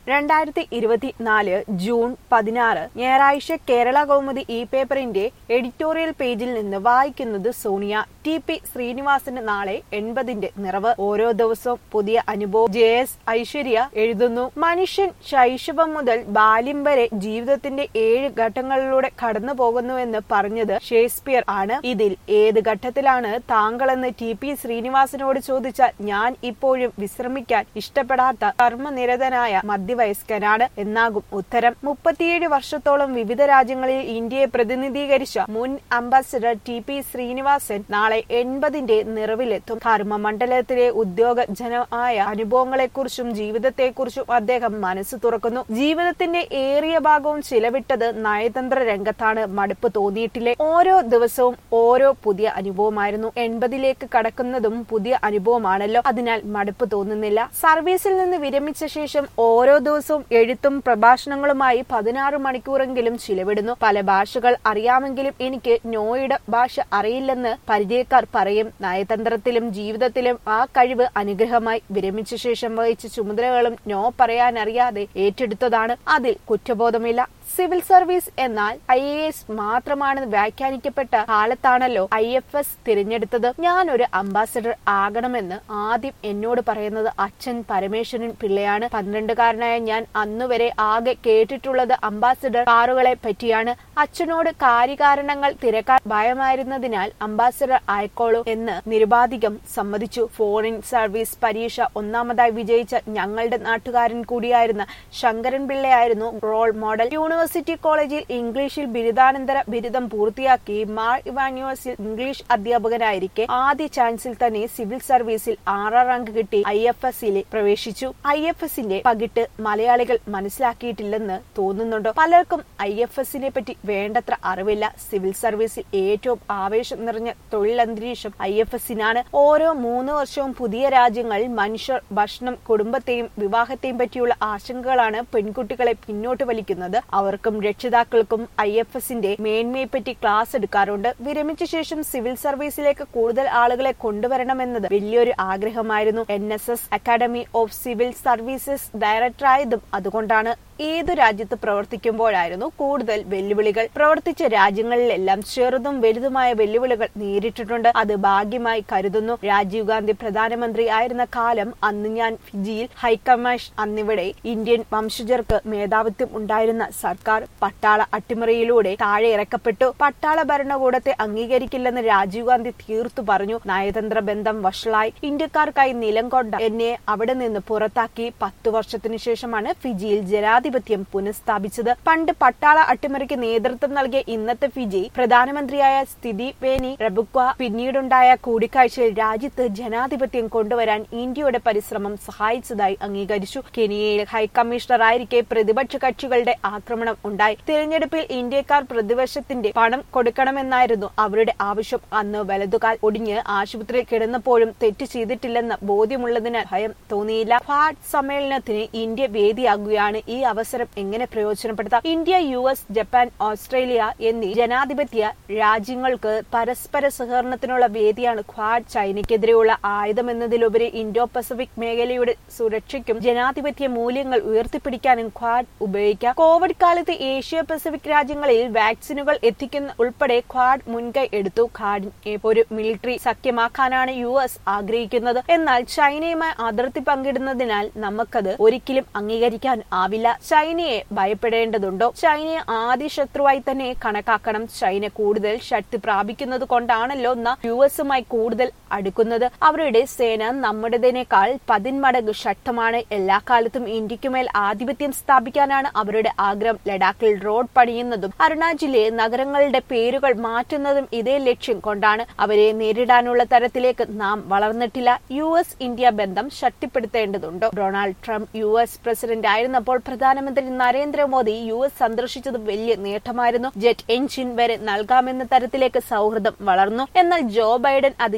രണ്ടായിരത്തി ഇരുപത്തിനാല് ജൂൺ പതിനാറ് ഞായറാഴ്ച കേരള കൗമുദി ഇ പേപ്പറിന്റെ എഡിറ്റോറിയൽ പേജിൽ നിന്ന് വായിക്കുന്നത് സോണിയ ടി പി ശ്രീനിവാസന് നാളെ എൺപതിന്റെ നിറവ് ഓരോ ദിവസവും പുതിയ അനുഭവം ജെ എസ് ഐശ്വര്യ എഴുതുന്നു മനുഷ്യൻ ശൈശവം മുതൽ ബാല്യം വരെ ജീവിതത്തിന്റെ ഏഴ് ഘട്ടങ്ങളിലൂടെ കടന്നു പോകുന്നുവെന്ന് പറഞ്ഞത് ഷേക്സ്പിയർ ആണ് ഇതിൽ ഏത് ഘട്ടത്തിലാണ് താങ്കളെന്ന് ടി പി ശ്രീനിവാസനോട് ചോദിച്ചാൽ ഞാൻ ഇപ്പോഴും വിശ്രമിക്കാൻ ഇഷ്ടപ്പെടാത്ത കർമ്മനിരതനായ മധ്യവയസ്കനാണ് എന്നാകും ഉത്തരം മുപ്പത്തിയേഴ് വർഷത്തോളം വിവിധ രാജ്യങ്ങളിൽ ഇന്ത്യയെ പ്രതിനിധീകരിച്ച മുൻ അംബാസിഡർ ടി പി ശ്രീനിവാസൻ നാളെ എൺപതിന്റെ നിറവിലെത്തും കർമ്മമണ്ഡലത്തിലെ ഉദ്യോഗജനമായ അനുഭവങ്ങളെക്കുറിച്ചും ജീവിതത്തെക്കുറിച്ചും അദ്ദേഹം മനസ്സ് തുറക്കുന്നു ജീവിതത്തിന്റെ ഏറിയ ഭാഗവും ചിലവിട്ടത് നയതന്ത്ര രംഗത്താണ് മടുപ്പ് തോന്നിയിട്ടില്ലേ ഓരോ ദിവസവും ഓരോ പുതിയ അനുഭവമായിരുന്നു എൺപതിലേക്ക് കടക്കുന്നതും പുതിയ അനുഭവമാണല്ലോ അതിനാൽ മടുപ്പ് തോന്നുന്നില്ല സർവീസിൽ നിന്ന് വിരമിച്ച ശേഷം ഓരോ ദിവസവും എഴുത്തും പ്രഭാഷണങ്ങളുമായി പതിനാറ് മണിക്കൂറെങ്കിലും ചിലവിടുന്നു പല ഭാഷകൾ അറിയാമെങ്കിലും എനിക്ക് നോയുടെ ഭാഷ അറിയില്ലെന്ന് പരിചയക്കാർ പറയും നയതന്ത്രത്തിലും ജീവിതത്തിലും ആ കഴിവ് അനുഗ്രഹമായി വിരമിച്ച ശേഷം വഹിച്ച ചുമതലകളും നോ പറയാനറിയാതെ ഏറ്റെടുത്തതാണ് അതിൽ കുറ്റബോധമില്ല സിവിൽ സർവീസ് എന്നാൽ ഐ എ എസ് മാത്രമാണ് വ്യാഖ്യാനിക്കപ്പെട്ട കാലത്താണല്ലോ ഐ എഫ് എസ് തിരഞ്ഞെടുത്തത് ഞാൻ ഒരു അംബാസഡർ ആകണമെന്ന് ആദ്യം എന്നോട് പറയുന്നത് അച്ഛൻ പരമേശ്വരൻ പിള്ളയാണ് പന്ത്രണ്ടുകാരനായ ഞാൻ അന്നുവരെ ആകെ കേട്ടിട്ടുള്ളത് അംബാസഡർ കാറുകളെ പറ്റിയാണ് അച്ഛനോട് കാര്യകാരണങ്ങൾ തിരക്കാൻ ഭയമായിരുന്നതിനാൽ അംബാസഡർ ആയിക്കോളൂ എന്ന് നിരുപാധികം സമ്മതിച്ചു ഫോറിൻ സർവീസ് പരീക്ഷ ഒന്നാമതായി വിജയിച്ച ഞങ്ങളുടെ നാട്ടുകാരൻ കൂടിയായിരുന്ന ശങ്കരൻ പിള്ളയായിരുന്നു റോൾ മോഡൽ യൂണിവേഴ്സിറ്റി കോളേജിൽ ഇംഗ്ലീഷിൽ ബിരുദാനന്തര ബിരുദം പൂർത്തിയാക്കി മാർ ഇവാന്യൂസിൽ ഇംഗ്ലീഷ് അധ്യാപകനായിരിക്കെ ആദ്യ ചാൻസിൽ തന്നെ സിവിൽ സർവീസിൽ ആറാം റാങ്ക് കിട്ടി ഐ എഫ് എസിൽ പ്രവേശിച്ചു ഐ എഫ് എസിന്റെ പകിട്ട് മലയാളികൾ മനസ്സിലാക്കിയിട്ടില്ലെന്ന് തോന്നുന്നുണ്ടോ പലർക്കും ഐ എഫ് എസിനെ പറ്റി വേണ്ടത്ര അറിവില്ല സിവിൽ സർവീസിൽ ഏറ്റവും ആവേശം നിറഞ്ഞ തൊഴിലന്തരീക്ഷം ഐ എഫ് എസിനാണ് ഓരോ മൂന്ന് വർഷവും പുതിയ രാജ്യങ്ങൾ മനുഷ്യർ ഭക്ഷണം കുടുംബത്തെയും വിവാഹത്തെയും പറ്റിയുള്ള ആശങ്കകളാണ് പെൺകുട്ടികളെ പിന്നോട്ട് വലിക്കുന്നത് അവർക്കും രക്ഷിതാക്കൾക്കും ഐ എഫ് എസിന്റെ മേന്മയെപ്പറ്റി ക്ലാസ് എടുക്കാറുണ്ട് വിരമിച്ച ശേഷം സിവിൽ സർവീസിലേക്ക് കൂടുതൽ ആളുകളെ കൊണ്ടുവരണമെന്നത് വലിയൊരു ആഗ്രഹമായിരുന്നു N S S academy of civil services ഡയറക്ടറായതും അതുകൊണ്ടാണ് ഏതു രാജ്യത്ത് പ്രവർത്തിക്കുമ്പോഴായിരുന്നു കൂടുതൽ വെല്ലുവിളികൾ പ്രവർത്തിച്ച രാജ്യങ്ങളിലെല്ലാം ചെറുതും വലുതുമായ വെല്ലുവിളികൾ നേരിട്ടിട്ടുണ്ട് അത് ഭാഗ്യമായി കരുതുന്നു രാജീവ് ഗാന്ധി പ്രധാനമന്ത്രി ആയിരുന്ന കാലം അന്ന് ഞാൻ ഫിജിയിൽ ഹൈക്കമാൻഡ് അന്നിവിടെ ഇന്ത്യൻ വംശജർക്ക് മേധാവിത്വം ഉണ്ടായിരുന്ന സർക്കാർ പട്ടാള അട്ടിമറിയിലൂടെ താഴെ ഇറക്കപ്പെട്ടു പട്ടാള ഭരണകൂടത്തെ അംഗീകരിക്കില്ലെന്ന് രാജീവ് ഗാന്ധി തീർത്തു പറഞ്ഞു നയതന്ത്ര ബന്ധം വഷളായി ഇന്ത്യക്കാർക്കായി നിലം കൊണ്ട എന്നെ അവിടെ നിന്ന് പുറത്താക്കി പത്തു വർഷത്തിനു ശേഷമാണ് ഫിജിയിൽ ജനാധിപത്യം പുനഃസ്ഥാപിച്ചത് പണ്ട് പട്ടാള അട്ടിമറിക്ക് നേതൃത്വം നൽകിയ ഇന്നത്തെ ഫിജി പ്രധാനമന്ത്രിയായ സ്ഥിതി വേനി റബുക്വ പിന്നീടുണ്ടായ കൂടിക്കാഴ്ചയിൽ രാജ്യത്ത് ജനാധിപത്യം കൊണ്ടുവരാൻ ഇന്ത്യയുടെ പരിശ്രമം സഹായിച്ചതായി അംഗീകരിച്ചു കെനിയയിൽ ഹൈക്കമ്മീഷണറായിരിക്കെ പ്രതിപക്ഷ കക്ഷികളുടെ ആക്രമണം ഉണ്ടായി തിരഞ്ഞെടുപ്പിൽ ഇന്ത്യക്കാർ പ്രതിപക്ഷത്തിന്റെ പണം കൊടുക്കണമെന്നായിരുന്നു അവരുടെ ആവശ്യം അന്ന് വലതുകാൽ ഒടിഞ്ഞ് ആശുപത്രിയിൽ കിടന്നപ്പോഴും തെറ്റ് ചെയ്തിട്ടില്ലെന്ന് ബോധ്യമുള്ളതിനാൽ ഭയം തോന്നിയില്ല ഫാഡ് സമ്മേളനത്തിന് ഇന്ത്യ വേദിയാകുകയാണ് ഈ അവസരം എങ്ങനെ പ്രയോജനപ്പെടുത്താം India U S Japan Australia എന്നീ ജനാധിപത്യ രാജ്യങ്ങൾക്ക് പരസ്പര സഹകരണത്തിനുള്ള വേദിയാണ് ക്വാഡ് ചൈനയ്ക്കെതിരെയുള്ള ആയുധമെന്നതിലുപരി ഇൻഡോ പസഫിക് മേഖലയുടെ സുരക്ഷയ്ക്കും ജനാധിപത്യ മൂല്യങ്ങൾ ഉയർത്തിപ്പിടിക്കാനും ക്വാഡ് ഉപയോഗിക്കാം കോവിഡ് കാലത്ത് ഏഷ്യ പസഫിക് രാജ്യങ്ങളിൽ വാക്സിനുകൾ എത്തിക്കുന്ന ഉൾപ്പെടെ ക്വാഡ് മുൻകൈ എടുത്തു ഖാഡിനെ ഒരു മിലിറ്ററി സഖ്യമാക്കാനാണ് യു എസ് ആഗ്രഹിക്കുന്നത് എന്നാൽ ചൈനയുമായി അതിർത്തി പങ്കിടുന്നതിനാൽ നമുക്കത് ഒരിക്കലും അംഗീകരിക്കാൻ ആവില്ല ചൈനയെ ഭയപ്പെടേണ്ടതുണ്ടോ ചൈനയെ ആദ്യ ശത്രുവായി തന്നെ കണക്കാക്കണം ചൈന കൂടുതൽ ശക്തി പ്രാപിക്കുന്നത് കൊണ്ടാണല്ലോ നാം യു എസുമായി കൂടുതൽ അടുക്കുന്നത് അവരുടെ സേന നമ്മുടേതിനേക്കാൾ പതിന്മടങ്ങ് ശക്തമാണ് എല്ലാ കാലത്തും ഇന്ത്യക്കുമേൽ ആധിപത്യം സ്ഥാപിക്കാനാണ് അവരുടെ ആഗ്രഹം ലഡാക്കിൽ റോഡ് പണിയുന്നതും അരുണാചലിലെ നഗരങ്ങളുടെ പേരുകൾ മാറ്റുന്നതും ഇതേ ലക്ഷ്യം കൊണ്ടാണ് അവരെ നേരിടാനുള്ള തരത്തിലേക്ക് നാം വളർന്നിട്ടില്ല യു എസ് ഇന്ത്യ ബന്ധം ശക്തിപ്പെടുത്തേണ്ടതുണ്ടോ Donald Trump U S president ആയിരുന്നപ്പോൾ പ്രധാനമന്ത്രി നരേന്ദ്രമോദി യു എസ് സന്ദർശിച്ചത് വലിയ നേട്ടമായിരുന്നു ജെറ്റ് എഞ്ചിൻ വരെ നൽകാമെന്ന തരത്തിലേക്ക് സൗഹൃദം വളർന്നു എന്നാൽ ജോ ബൈഡൻ അധികാരത്തിലെത്തി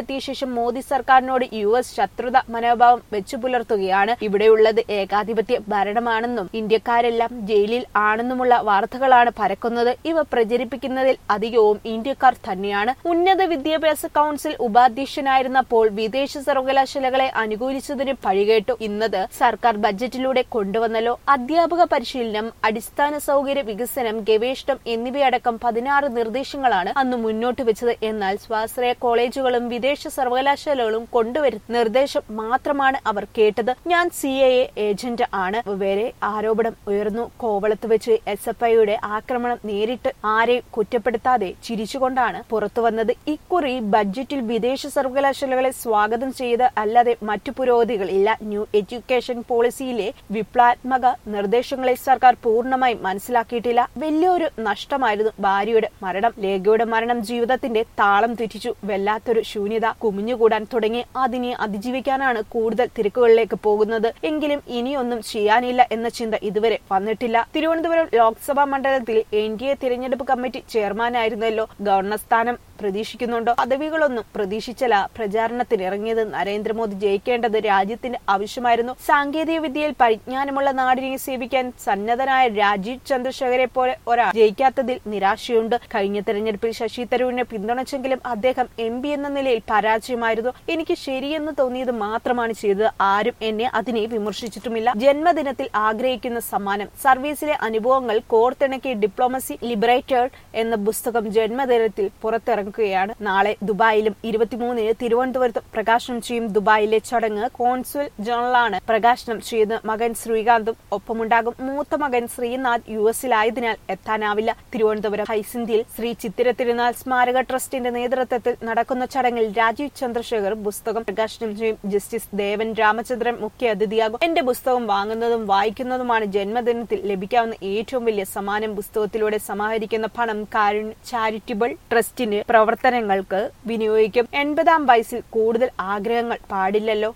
അധികാരത്തിലെത്തിയ ശേഷം മോദി സർക്കാരിനോട് യു എസ് ശത്രുത മനോഭാവം വെച്ചു പുലർത്തുകയാണ് ഇവിടെയുള്ളത് ഏകാധിപത്യ ഭരണമാണെന്നും ഇന്ത്യക്കാരെല്ലാം ജയിലിൽ ആണെന്നുമുള്ള വാർത്തകളാണ് പരക്കുന്നത് ഇവ പ്രചരിപ്പിക്കുന്നതിൽ അധികവും ഇന്ത്യക്കാർ തന്നെയാണ് ഉന്നത വിദ്യാഭ്യാസ കൌൺസിൽ ഉപാധ്യക്ഷനായിരുന്നപ്പോൾ വിദേശ സർവകലാശാലകളെ അനുകൂലിച്ചതിന് പഴികേട്ടു ഇന്നത് സർക്കാർ ബജറ്റിലൂടെ കൊണ്ടുവന്നല്ലോ അധ്യാപക പരിശീലനം അടിസ്ഥാന സൗകര്യ വികസനം ഗവേഷണം എന്നിവയടക്കം പതിനാറ് നിർദ്ദേശങ്ങളാണ് അന്ന് മുന്നോട്ട് വെച്ചത് എന്നാൽ സ്വാശ്രയ കോളേജുകളും വിദേശ സർവകലാശാലകളും കൊണ്ടുവരുന്ന നിർദ്ദേശം മാത്രമാണ് അവർ കേട്ടത് ഞാൻ സി എ ഏജന്റ് ആണ് വരെ ആരോപണം ഉയർന്നു കോവളത്ത് വെച്ച് എസ് എഫ് ഐയുടെ ആക്രമണം നേരിട്ട് ആരെയും കുറ്റപ്പെടുത്താതെ ചിരിച്ചുകൊണ്ടാണ് പുറത്തുവന്നത് ഇക്കുറി ബഡ്ജറ്റിൽ വിദേശ സർവകലാശാലകളെ സ്വാഗതം ചെയ്ത് അല്ലാതെ മറ്റു പുരോഗതികളില്ല ന്യൂ എഡ്യൂക്കേഷൻ പോളിസിയിലെ വിപ്ലവാത്മക നിർദ്ദേശങ്ങളെ സർക്കാർ പൂർണ്ണമായും മനസ്സിലാക്കിയിട്ടില്ല വലിയൊരു നഷ്ടമായിരുന്നു ഭാര്യയുടെ മരണം ലേഖയുടെ മരണം ജീവിതത്തിന്റെ താളം തെറ്റിച്ചു വല്ലാത്തൊരു ശൂന്യത കുമിഞ്ഞുകൂടാൻ തുടങ്ങി അതിനെ അതിജീവിക്കാനാണ് കൂടുതൽ തിരക്കുകളിലേക്ക് പോകുന്നത് എങ്കിലും ഇനിയൊന്നും ചെയ്യാനില്ല എന്ന ചിന്ത ഇതുവരെ വന്നിട്ടില്ല തിരുവനന്തപുരം ലോക്സഭാ മണ്ഡലത്തിൽ എൻ ഡി എ തിരഞ്ഞെടുപ്പ് കമ്മിറ്റി ചെയർമാനായിരുന്നല്ലോ ഗവർണർ സ്ഥാനം പ്രതീക്ഷിക്കുന്നുണ്ടോ പദവികളൊന്നും പ്രതീക്ഷിച്ചല്ല പ്രചാരണത്തിന് ഇറങ്ങിയത് നരേന്ദ്രമോദി ജയിക്കേണ്ടത് രാജ്യത്തിന്റെ ആവശ്യമായിരുന്നു സാങ്കേതിക വിദ്യയിൽ പരിജ്ഞാനമുള്ള നാടിനെ സേവിക്കാൻ സന്നദ്ധനായ രാജീവ് ചന്ദ്രശേഖരെ പോലെ ഒരാൾ ജയിക്കാത്തതിൽ നിരാശയുണ്ട് കഴിഞ്ഞ തെരഞ്ഞെടുപ്പിൽ ശശി തരൂരിനെ പിന്തുണച്ചെങ്കിലും അദ്ദേഹം എം പി എന്ന നിലയിൽ പരാജയമായിരുന്നു എനിക്ക് ശരിയെന്ന് തോന്നിയത് മാത്രമാണ് ചെയ്തത് ആരും എന്നെ അതിനെ വിമർശിച്ചിട്ടുമില്ല ജന്മദിനത്തിൽ ആഗ്രഹിക്കുന്ന സമ്മാനം സർവീസിലെ അനുഭവങ്ങൾ കോർത്തിണക്കി ഡിപ്ലോമസി ലിബറേറ്റഡ് എന്ന പുസ്തകം ജന്മദിനത്തിൽ പുറത്തിറങ്ങുകയാണ് നാളെ ദുബായിലും ഇരുപത്തിമൂന്നിന് തിരുവനന്തപുരത്തും പ്രകാശനം ചെയ്യും ദുബായിലെ ചടങ്ങ് കോൺസുൽ ജനറലാണ് പ്രകാശനം ചെയ്യുന്നത് മകൻ ശ്രീകാന്തും ഒപ്പമുണ്ടാകും മൂത്ത മകൻ ശ്രീനാഥ് യു എസിലായതിനാൽ എത്താനാവില്ല തിരുവനന്തപുരം ഹൈസിന്തിയിൽ ശ്രീ ചിത്തിര തിരുനാൾ സ്മാരക ട്രസ്റ്റിന്റെ നേതൃത്വത്തിൽ നടക്കുന്ന ചടങ്ങിൽ രാജീവ് ചന്ദ്രശേഖർ പുസ്തകം പ്രകാശനം ചെയ്യും ജസ്റ്റിസ് ദേവൻ രാമചന്ദ്രൻ മുഖ്യ അതിഥിയാകും എന്റെ പുസ്തകം വാങ്ങുന്നതും വായിക്കുന്നതുമാണ് ജന്മദിനത്തിൽ ലഭിക്കാവുന്ന ഏറ്റവും വലിയ സമ്മാനം പുസ്തകത്തിലൂടെ സമാഹരിക്കുന്ന പണം കാരുണ്യ ചാരിറ്റബിൾ ട്രസ്റ്റിന്റെ പ്രവർത്തനങ്ങൾക്ക് വിനിയോഗിക്കും എൺപതാം വയസ്സിൽ കൂടുതൽ ആഗ്രഹങ്ങൾ പാടില്ലല്ലോ